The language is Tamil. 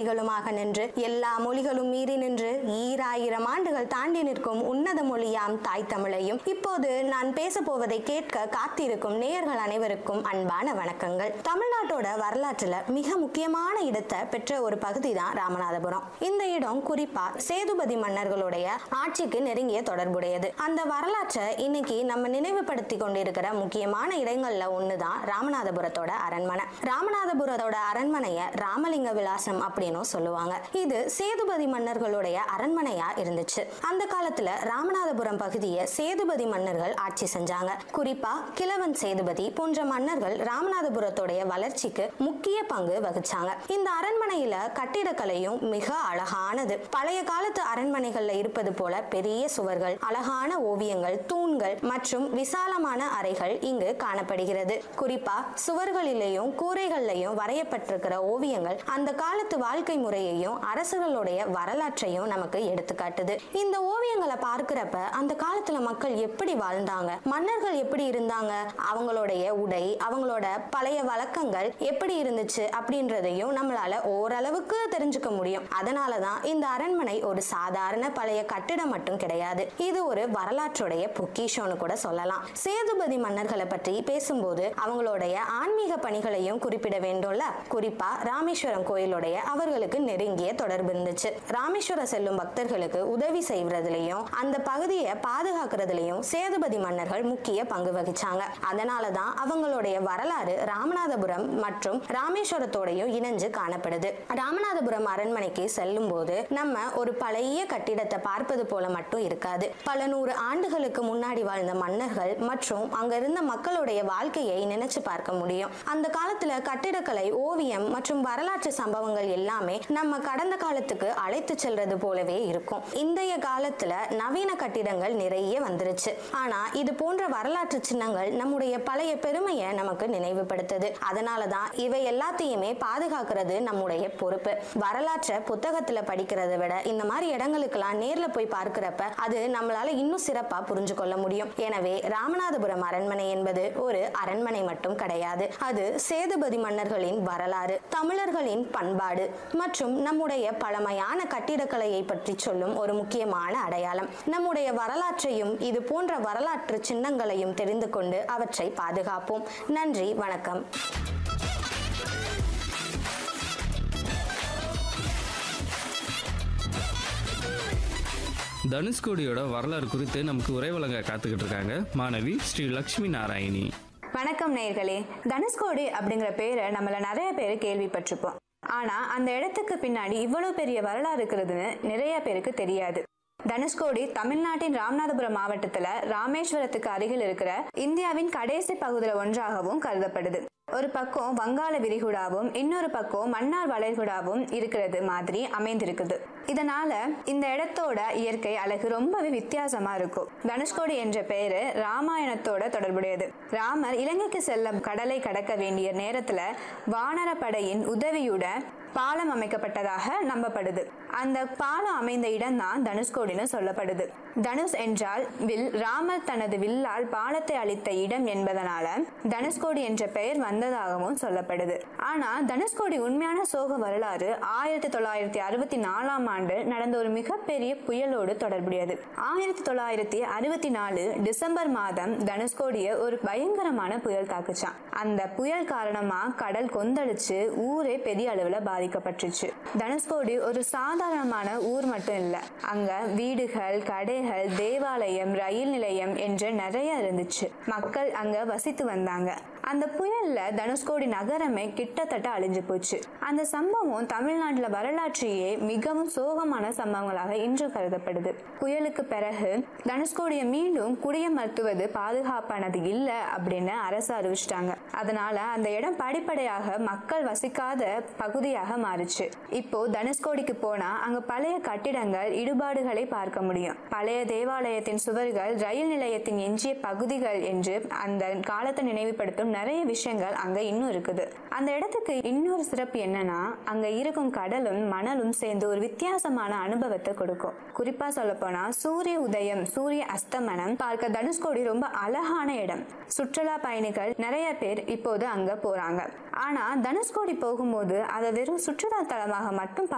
மொழிகளுமாக நின்று எல்லா மொழிகளும் மீறி நின்று ஈராயிரம் ஆண்டுகள் தாண்டி நிற்கும் உன்னத மொழியாம் தாய் தமிழையும் இப்போது நான் பேச போவதை கேட்க காத்திருக்கும் நேயர்கள் அனைவருக்கும் அன்பான வணக்கங்கள் தமிழ்நாட்டோட வரலாற்றுல மிக முக்கியமான இடத்தை பெற்ற ஒரு பகுதி தான் ராமநாதபுரம் இந்த இடம் குறிப்பா சேதுபதி மன்னர்களுடைய ஆட்சிக்கு நெருங்கிய தொடர்புடையது அந்த வரலாற்றை இன்னைக்கு நம்ம நினைவுபடுத்தி கொண்டிருக்கிற முக்கியமான இடங்கள்ல ஒண்ணுதான் ராமநாதபுரத்தோட அரண்மனை ராமநாதபுரத்தோட அரண்மனைய ராமலிங்க விலாசம் அப்படின்னும் சொல்லுவாங்க இது சேதுபதி மன்னர்களுடைய அரண்மனையா இருந்துச்சு அந்த காலத்துல ராமநாதபுரம் பகுதியை சேதுபதி மன்னர்கள் ஆட்சி செஞ்சாங்க குறிப்பா கிழவன் சேதுபதி போன்ற மன்னர்கள் ராமநாதபுரத்தோடைய வளர்ச்சிக்கு முக்கிய பங்கு வகிச்சாங்க இந்த அரண்மனையில கட்டிடக்கலையும் மிக அழகானது பழைய காலத்து அரண்மனைகள்ல இருப்பது போல பெரிய சுவர்கள் அழகான ஓவியங்கள் தூண்கள் மற்றும் விசாலமான அறைகள் இங்கு காணப்படுகிறது குறிப்பா சுவர்களிலேயும் கூரைகள்லையும் வரையப்பட்டிருக்கிற ஓவியங்கள் அந்த காலத்து வாழ்க்கை முறையையும் அரசர்களுடைய வரலாற்றையும் நமக்கு எடுத்துக்காட்டுது இந்த ஓவியங்களை பார்க்கிறப்ப அந்த காலத்துல மக்கள் எப்படி வாழ்ந்தாங்க மன்னர்கள் எப்படி இருந்தாங்க அவங்களுடைய உடை அவங்களோட பழைய வழக்கங்கள் எப்படி இருந்துச்சு அப்படின்றதையும் நம்மளால ஓரளவுக்கு தெரிஞ்சுக்க முடியும் அதனாலதான் இந்த அரண்மனை ஒரு சாதாரண பழைய கட்டிடம் மட்டும் கிடையாது இது ஒரு வரலாற்றுடைய பொக்கிஷம்னு கூட சொல்லலாம் சேதுபதி மன்னர்களை பற்றி பேசும்போது அவங்களுடைய ஆன்மீக பணிகளையும் குறிப்பிட வேண்டும்ல குறிப்பா ராமேஸ்வரம் கோயிலுடைய அவர்களுக்கு நெருங்கிய தொடர்பு இருந்துச்சு ராமேஸ்வரம் செல்லும் பக்தர்களுக்கு உதவி செய்வதிலையும் அந்த பகுதியை பாதுகாக்கிறதுலையும் சேதுபதி மன்னர்கள் முக்கிய பங்கு வகிச்சாங்க அதனாலதான் அவங்களுடைய வரலாறு ராமநாதபுரம் மற்றும் ராமேஸ்வரத்தோடையும் இணைஞ்சு காணப்படுது ராமநாதபுரம் அரண்மனைக்கு செல்லும் போது நம்ம ஒரு பழைய கட்டிடத்தை பார்ப்பது போல மட்டும் இருக்காது பல நூறு ஆண்டுகளுக்கு முன்னாடி வாழ்ந்த மன்னர்கள் மற்றும் அங்க இருந்த மக்களுடைய வாழ்க்கையை நினைச்சு பார்க்க முடியும் அந்த காலத்துல கட்டிடக்கலை ஓவியம் மற்றும் வரலாற்று சம்பவங்கள் எல்லாமே நம்ம கடந்த காலத்துக்கு அழைத்து செல்றது போலவே இருக்கும் இன்றைய காலத்துல நவீன கட்டிடங்கள் நிறைய வந்துருச்சு ஆனா இது போன்ற வரலாற்று சின்னங்கள் நம்முடைய பழைய பெருமையை நமக்கு நினைவுபடுத்துது அதனாலதான் இவை எல்லாத்தையுமே பாதுகாக்கிறது நம்முடைய பொறுப்பு வரலாற்றை புத்தகத்துல படிக்கிறதை விட இந்த மாதிரி இடங்களுக்கெல்லாம் நேர்ல போய் பார்க்கிறப்ப அது நம்மளால இன்னும் சிறப்பா புரிஞ்சு கொள்ள முடியும் எனவே ராமநாதபுரம் அரண்மனை என்பது ஒரு அரண்மனை மட்டும் கிடையாது அது சேதுபதி மன்னர்களின் வரலாறு தமிழர்களின் பண்பாடு மற்றும் நம்முடைய பழமையான கட்டிடக்கலையை பற்றி சொல்லும் ஒரு முக்கியமான அடையாளம் நம்முடைய வரலாற்றையும் இது போன்ற வரலாற்று சின்னங்களையும் தெரிந்து கொண்டு அவற்றை பாதுகாப்போம் நன்றி வணக்கம் தனுஷ்கோடியோட வரலாறு குறித்து நமக்கு உரை வழங்க காத்துக்கிட்டு இருக்காங்க மாணவி ஸ்ரீ லக்ஷ்மி நாராயணி வணக்கம் நேயர்களே தனுஷ்கோடி அப்படிங்கிற பேரை நம்மள நிறைய பேர் கேள்விப்பட்டிருப்போம் ஆனா அந்த இடத்துக்கு பின்னாடி இவ்வளவு பெரிய வரலாறு இருக்கிறதுன்னு நிறைய பேருக்கு தெரியாது தனுஷ்கோடி தமிழ்நாட்டின் ராமநாதபுரம் மாவட்டத்துல ராமேஸ்வரத்துக்கு அருகில் இருக்கிற இந்தியாவின் கடைசி பகுதியில ஒன்றாகவும் கருதப்படுது ஒரு பக்கம் வங்காள விரிகுடாவும் இன்னொரு பக்கம் மன்னார் வளைகுடாவும் இருக்கிறது மாதிரி அமைந்திருக்குது இதனால இந்த இடத்தோட இயற்கை அழகு ரொம்பவே வித்தியாசமா இருக்கும் தனுஷ்கோடி என்ற பெயரு ராமாயணத்தோட தொடர்புடையது ராமர் இலங்கைக்கு செல்ல கடலை கடக்க வேண்டிய நேரத்துல வானரப்படையின் உதவியுட பாலம் அமைக்கப்பட்டதாக நம்பப்படுது அந்த பாலம் அமைந்த இடம்தான் தனுஷ்கோடின்னு சொல்லப்படுது தனுஷ் என்றால் வில் ராமர் தனது வில்லால் பாலத்தை அளித்த இடம் என்பதனால தனுஷ்கோடி என்ற பெயர் வந்ததாகவும் சொல்லப்படுது ஆனா தனுஷ்கோடி உண்மையான சோக வரலாறு ஆயிரத்தி தொள்ளாயிரத்தி அறுபத்தி நாலாம் ஆண்டு நடந்த ஒரு மிகப்பெரிய புயலோடு தொடர்புடையது ஆயிரத்தி தொள்ளாயிரத்தி அறுபத்தி நாலு டிசம்பர் மாதம் தனுஷ்கோடிய ஒரு பயங்கரமான புயல் தாக்குச்சான் அந்த புயல் காரணமா கடல் கொந்தளிச்சு ஊரே பெரிய அளவுல பாதிக்கப்பட்டுச்சு தனுஷ்கோடி ஒரு சாதாரணமான ஊர் மட்டும் இல்ல அங்க வீடுகள் கடைகள் தேவாலயம் ரயில் நிலையம் என்று நிறைய இருந்துச்சு மக்கள் அங்க வசித்து வந்தாங்க அந்த புயல்ல தனுஷ்கோடி நகரமே கிட்டத்தட்ட அழிஞ்சு போச்சு அந்த சம்பவம் தமிழ்நாட்டுல வரலாற்றையே மிகவும் சோகமான சம்பவங்களாக இன்று கருதப்படுது புயலுக்கு பிறகு தனுஷ்கோடியை மீண்டும் குடியமர்த்துவது பாதுகாப்பானது இல்ல அப்படின்னு அரசு அறிவிச்சிட்டாங்க அதனால அந்த இடம் படிப்படியாக மக்கள் வசிக்காத பகுதியாக மாறுச்சு இப்போ தனுஷ்கோடிக்கு போனா அங்க பழைய கட்டிடங்கள் இடுபாடுகளை பார்க்க முடியும் பழைய தேவாலயத்தின் சுவர்கள் ரயில் நிலையத்தின் எஞ்சிய பகுதிகள் என்று அந்த காலத்தை நினைவுபடுத்தும் நிறைய விஷயங்கள் அங்க இன்னும் இருக்குது அந்த இடத்துக்கு இன்னொரு சிறப்பு என்னன்னா அங்க இருக்கும் கடலும் மணலும் சேர்ந்து ஒரு வித்தியாசமான அனுபவத்தை கொடுக்கும் குறிப்பா சொல்ல போனா சூரிய உதயம் சூரிய அஸ்தமனம் பார்க்க தனுஷ்கோடி ரொம்ப அழகான இடம் சுற்றுலா பயணிகள் நிறைய பேர் இப்போது அங்க போறாங்க ஆனா தனுஷ்கோடி போகும்போது அதை வெறும் சுற்றுலா தலமாக மட்டும்